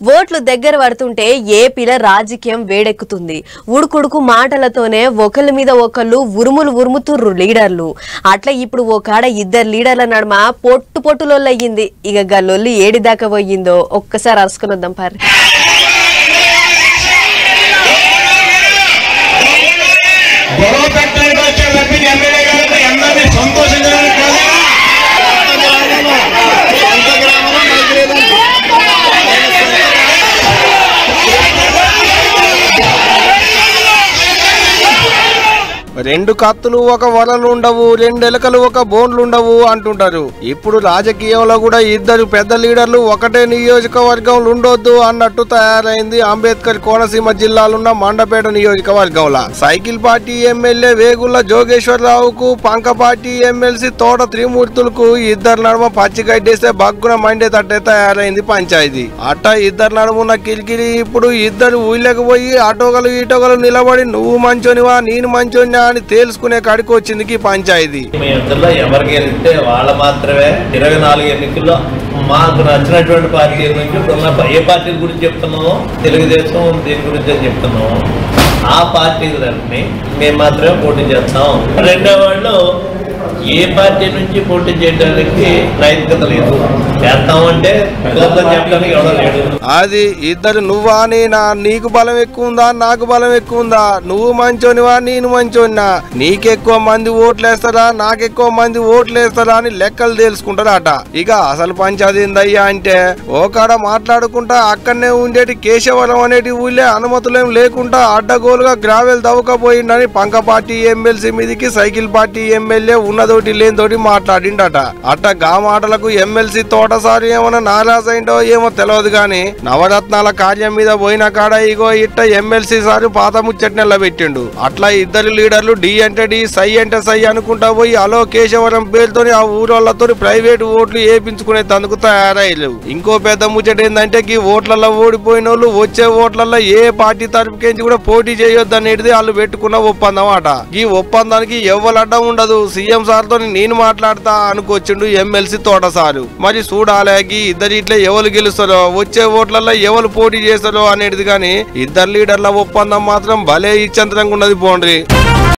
ఓట్లు దగ్గర పడుతుంటే ఏపీలో రాజకీయం వేడెక్కుతుంది ఉడుకుడుకు మాటలతోనే ఒకళ్ళ మీద ఒకళ్ళు ఉరుములు ఉరుముతుర్రు లీడర్లు అట్లా ఇప్పుడు ఓ కాడ ఇద్దరు లీడర్ల నడుమ పొట్టు పొట్టులొల్లు అయ్యింది ఇక గల్లొల్లి ఏడి దాకా పోయిందో ఒక్కసారి అరుసుకుని వద్దాం పారి గొడవ పెట్టడానికి వచ్చే తప్పింది ఎమ్మెల్యే గారు అందరినీ సంతోషించడానికి కాదు రెండు కత్తులు ఒక వరలు ఉండవు రెండు ఎలకలు ఒక బోన్లు ఉండవు అంటుంటారు ఇప్పుడు రాజకీయంలో కూడా ఇద్దరు పెద్ద లీడర్లు ఒకటే నియోజకవర్గంలో ఉండొద్దు అన్నట్టు తయారైంది అంబేద్కర్ కోనసీమ జిల్లాలున్న మండపేట నియోజకవర్గంలో సైకిల్ పార్టీ ఎమ్మెల్యే వేగుళ్ల జోగేశ్వరరావుకు పంక పార్టీ ఎమ్మెల్సీ తోట త్రిమూర్తులకు ఇద్దరు నడుమ పచ్చిగడ్డేస్తే బగ్గున మండేటట్టే తయారైంది పంచాయతీ అట్ట ఇద్దరు నడుమున్న కిలికిలి ఇప్పుడు ఇద్దరు ఊళ్ళకి పోయి ఆటోగలు ఈటోగలు నిలబడి నువ్వు మంచోనివా నేను మంచోనివా అని తేల్చుకునే కాడికి వచ్చింది ఈ పంచాయతీ మీ ఇద్దరిలో ఎవరికి వెళ్తే వాళ్ళ మాత్రమే ఇరవై నాలుగు ఎన్నికల్లో మాకు నచ్చినటువంటి పార్టీల నుంచి ఇప్పుడున్న ఏ పార్టీల గురించి చెప్తున్నామో తెలుగుదేశం దీని గురించి చెప్తున్నాము ఆ పార్టీలన్నీ మేము మాత్రమే పోటీ చేస్తాం రెండో వాళ్ళు ఏ పార్టీ నుంచి పోటీ చేయడానికి నైతికత లేదు చేస్తామంటే కుదరదని చెప్పడానికి ఎవడో లేడు అది ఇద్దరు నువ్వా నేనా నీకు బలం ఎక్కువ ఉందా నాకు బలం ఎక్కువ ఉందా నువ్వు మంచోనివా నేను మంచోనినా నీకెక్కువ మంది ఓట్లేస్తారా నాకెక్కువ మంది ఓట్లేస్తారా అని లెక్కలు తెలుసుకుంటారట ఇక అసలు పంచాయతీ ఏందయ్యా అంటే ఓ కాడ మాట్లాడుకుంటా అక్కడనే ఉండేటి కేశవరం అనేటి ఊళ్ళే అనుమతులేం లేకుండా అడ్డగోలుగా గ్రావెల్ దవ్వకపోయిండని పంక పార్టీ ఎమ్మెల్సీ మీదికి సైకిల్ పార్టీ ఎమ్మెల్యే ఉన్నదోటి లేనితోటి మాట్లాడిండట అట్ట గా మాటలకు ఎమ్మెల్సీ తోటసారి ఏమన్నా నారాజ అయిందో ఏమో తెలియదు గాని నవరత్నాల కార్యం మీద పోయిన కాడ ఇగో ఇట్ట ఎమ్మెల్సీ సారి పాత ముచ్చట్నెల్ల పెట్టిండు అట్లా ఇద్దరు లీడర్లు డి అంటే డి సై అంటే సై అనుకుంటా పోయి అలో కేశవరం పేరుతోని ఆ ఊరోళ్లతో ప్రైవేట్ ఓట్లు వేపించుకునే తందుకు తయారయ్యారు ఇంకో పెద్ద ముచ్చట ఏంటంటే ఈ ఓట్లలో ఓడిపోయిన వాళ్ళు వచ్చే ఓట్లలో ఏ పార్టీ తరపుకేంచి కూడా పోటీ చేయొద్దు అనేది వాళ్ళు పెట్టుకున్న ఒప్పందం అట ఈ ఒప్పందానికి ఎవ్వరు అడ్డం ఉండదు సీఎం సార్ తో నేను మాట్లాడతా అనుకొచ్చిండు ఎమ్మెల్సీ తోట సారు మరి చూడాలి ఈ ఇద్దరు ఇట్లా ఎవరు గెలుస్తారో వచ్చే ఓట్లలో ఎవరు పోటీ చేస్తారో అనేది కానీ ఇద్దరు లీడర్ల ఒప్పందం మాత్రం భలే ఇచ్చంతరంగా ఉన్నది పోండ్రి